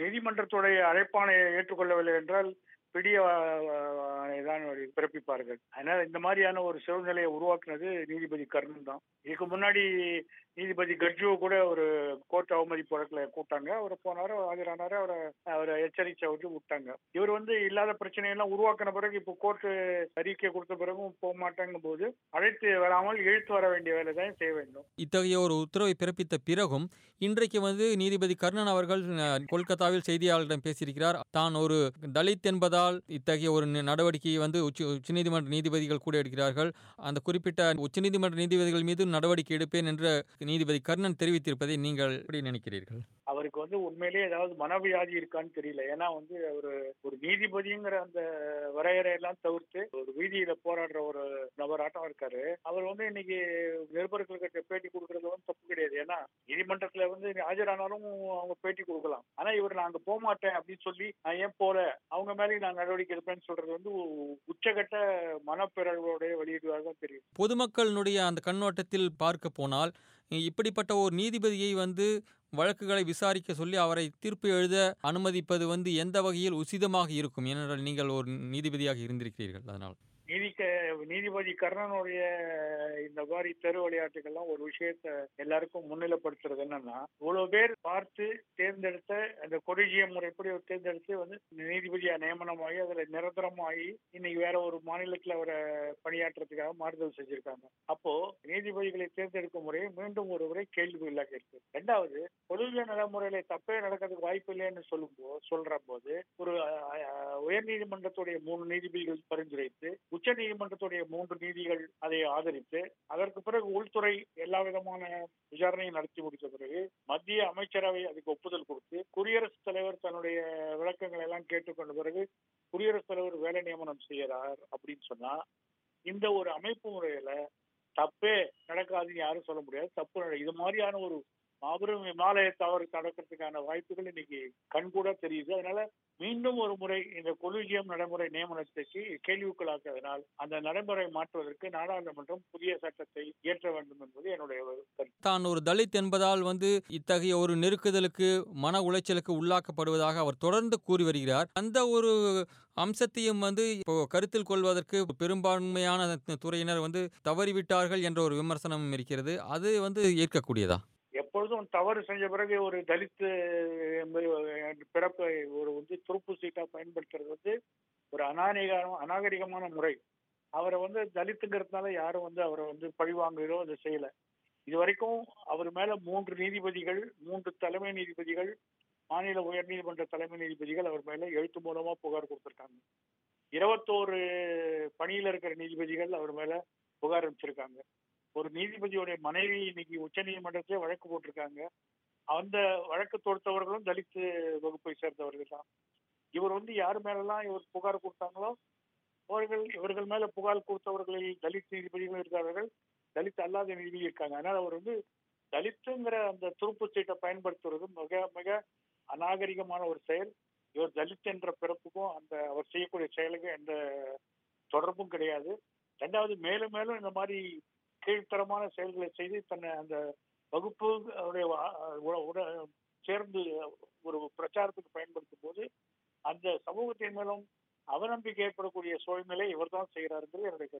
நீதிமன்றத்துடைய அழைப்பானை ஏற்றுக்கொள்ளவில்லை என்றால் பிடிய தான் பிறப்பிப்பார்கள் அதனால இந்த மாதிரியான ஒரு சூழ்நிலையை உருவாக்குனது நீதிபதி கர்ணன் தான் இதுக்கு முன்னாடி நீதிபதி கட்ஜுவை கூட ஒரு கோர்ட் அவமதிப்பு வழக்கில் கூட்டாங்க அவர் போனாரு ஆஜரானாரு அவரை அவரை எச்சரிக்கை விட்டு விட்டாங்க இவர் வந்து இல்லாத பிரச்சனையெல்லாம் உருவாக்கின பிறகு இப்போ கோர்ட்டு அறிக்கை கொடுத்த பிறகும் போக மாட்டேங்கும் போது அழைத்து வராமல் இழுத்து வர வேண்டிய வேலை தான் செய்ய வேண்டும் இத்தகைய ஒரு உத்தரவை பிறப்பித்த பிறகும் இன்றைக்கு வந்து நீதிபதி கர்ணன் அவர்கள் அஹ், கொல்கத்தாவில் செய்தியாளர்களிடம் பேசியிருக்கிறார் தான் ஒரு தலித் என்பதால் இத்தகைய ஒரு நி- நடவடிக்கையை வந்து உச்ச உச்சநீதிமன்ற நீதிபதிகள் கூட எடுக்கிறார்கள் அந்த குறிப்பிட்ட உச்சநீதிமன்ற நீதிபதிகள் மீது நடவடிக்கை எடுப்பேன் என்று நீதிபதி கர்ணன் தெரிவித்திருப்பதை நீங்கள் எப்படி நினைக்கிறீர்கள் அவருக்கு வந்து உண்மையிலேயே ஏதாவது மனவியாதி இருக்கான்னு தெரியல ஏன்னா வந்து ஒரு ஒரு நீதிபதிங்கிற அந்த வரையறையெல்லாம் தவிர்த்து ஒரு வீதியில போராடுற ஒரு நபராட்டம் இருக்காரு அவர் வந்து இன்னைக்கு நிருபர்களுக்கு பேட்டி கொடுக்கறது வந்து தப்பு கிடையாது ஏன்னா நீதிமன்றத்துல வந்து ஆஜரானாலும் அவங்க பேட்டி கொடுக்கலாம் ஆனா இவர் நான் அங்க போக மாட்டேன் அப்படின்னு சொல்லி நான் ஏன் போல அவங்க மேலேயும் நான் நடவடிக்கை எடுப்பேன்னு சொல்றது வந்து உ- உச்சகட்ட மனப்பிறழ்வோடைய வெளியீடுவாக தான் தெரியும் பொதுமக்களினுடைய அந்த கண்ணோட்டத்தில் பார்க்க போனால் இப்படிப்பட்ட ஒரு நீதிபதியை வந்து வழக்குகளை விசாரிக்க சொல்லி அவரை தீர்ப்பு எழுத அனுமதிப்பது வந்து எந்த வகையில் உசிதமாக இருக்கும் ஏனென்றால் நீங்கள் ஒரு நீதிபதியாக இருந்திருக்கிறீர்கள் அதனால் நீதிக்க நீதிபதி கர்ணனுடைய இந்த மாதிரி தெரு விளையாட்டுகள்லாம் ஒரு விஷயத்த எல்லாருக்கும் முன்னிலைப்படுத்துறது என்னன்னா இவ்வளவு பேர் பார்த்து தேர்ந்தெடுத்த அந்த கொலிஜிய முறைப்படி ஒரு தேர்ந்தெடுத்து வந்து நீதிபதியா நியமனமாகி அதுல நிரந்தரமாகி இன்னைக்கு வேற ஒரு மாநிலத்துல அவரை பணியாற்றுறதுக்காக மாறுதல் செஞ்சிருக்காங்க அப்போ நீதிபதிகளை தேர்ந்தெடுக்கும் முறையை மீண்டும் ஒரு முறை கேள்விக்குள்ளாக இருக்கு ரெண்டாவது கொலிஜிய நடைமுறையில தப்பே நடக்கிறதுக்கு வாய்ப்பு இல்லைன்னு சொல்லும்போது சொல்ற போது ஒரு உயர் நீதிமன்றத்துடைய மூணு நீதிபதிகள் பரிந்துரைத்து உச்ச நீதிமன்றத்துடைய மூன்று நீதிகள் அதை ஆதரித்து அதற்கு பிறகு உள்துறை எல்லா விதமான விசாரணையும் நடத்தி முடித்த பிறகு மத்திய அமைச்சரவை அதுக்கு ஒப்புதல் கொடுத்து குடியரசுத் தலைவர் தன்னுடைய விளக்கங்களை எல்லாம் கேட்டுக்கொண்ட பிறகு குடியரசுத் தலைவர் வேலை நியமனம் செய்யறார் அப்படின்னு சொன்னா இந்த ஒரு அமைப்பு முறையில தப்பே நடக்காதுன்னு யாரும் சொல்ல முடியாது தப்பு நட- இது மாதிரியான ஒரு மாபெரும் இமாலய தவறு நடக்கிறதுக்கான வாய்ப்புகள் இன்னைக்கு கண்கூட தெரியுது அதனால மீண்டும் ஒரு முறை இந்த கொலிஜியம் நடைமுறை நியமனத்துக்கு கேள்விக்குள்ளாக்குவதனால் அந்த நடைமுறை மாற்றுவதற்கு நாடாளுமன்றம் புதிய சட்டத்தை இயற்ற வேண்டும் என்பது என்னுடைய ஒரு கருத்து தான் ஒரு தலித் என்பதால் வந்து இத்தகைய ஒரு நெருக்குதலுக்கு மன உளைச்சலுக்கு உள்ளாக்கப்படுவதாக அவர் தொடர்ந்து கூறி வருகிறார் அந்த ஒரு அம்சத்தையும் வந்து இப்போ கருத்தில் கொள்வதற்கு பெரும்பான்மையான துறையினர் வந்து தவறிவிட்டார்கள் என்ற ஒரு விமர்சனம் இருக்கிறது அது வந்து ஏற்கக்கூடியதா எப்பொழுதும் தவறு செஞ்ச பிறகு ஒரு தலித்து என்பது பிறப்பை ஒரு வந்து துருப்பு சீட்டா பயன்படுத்துறது வந்து ஒரு அநாகரிகம் அநாகரிகமான முறை அவரை வந்து தலித்துங்கிறதுனால யாரும் வந்து அவரை வந்து பழிவாங்குகிறோ அதை செய்யல இது வரைக்கும் அவர் மேல மூன்று நீதிபதிகள் மூன்று தலைமை நீதிபதிகள் மாநில உயர்நீதிமன்ற தலைமை நீதிபதிகள் அவர் மேல எழுத்து மூலமா புகார் கொடுத்திருக்காங்க இருபத்தோரு பணியில இருக்கிற நீதிபதிகள் அவர் மேல புகார் அனுப்பிச்சிருக்காங்க ஒரு நீதிபதியுடைய மனைவி இன்னைக்கு உச்ச நீதிமன்றத்திலே வழக்கு போட்டிருக்காங்க அந்த வழக்கு தொடுத்தவர்களும் தலித்து வகுப்பை சேர்ந்தவர்கள் தான் இவர் வந்து யார் மேலெல்லாம் இவர் புகார் கொடுத்தாங்களோ அவர்கள் இவர்கள் மேல புகார் கொடுத்தவர்களில் தலித் நீதிபதிகளும் இருக்கிறார்கள் தலித் அல்லாத நீதிபதி இருக்காங்க அதனால அவர் வந்து தலித்துங்கிற அந்த துருப்பு சீட்டை பயன்படுத்துவது மிக மிக அநாகரிகமான ஒரு செயல் இவர் தலித் என்ற பிறப்புக்கும் அந்த அவர் செய்யக்கூடிய செயலுக்கும் எந்த தொடர்பும் கிடையாது ரெண்டாவது மேலும் மேலும் இந்த மாதிரி கீழ்த்தரமான செயல்களை செய்து தன்னை அந்த வகுப்பு அவருடைய வா- உட- உட- சேர்ந்து ஒரு பிரச்சாரத்துக்கு பயன்படுத்தும் போது அந்த சமூகத்தின் மேலும் அவநம்பிக்கை ஏற்படக்கூடிய சூழ்நிலை இவர் தான் செய்கிறாருங்கிறது என்னுடைய கருத்து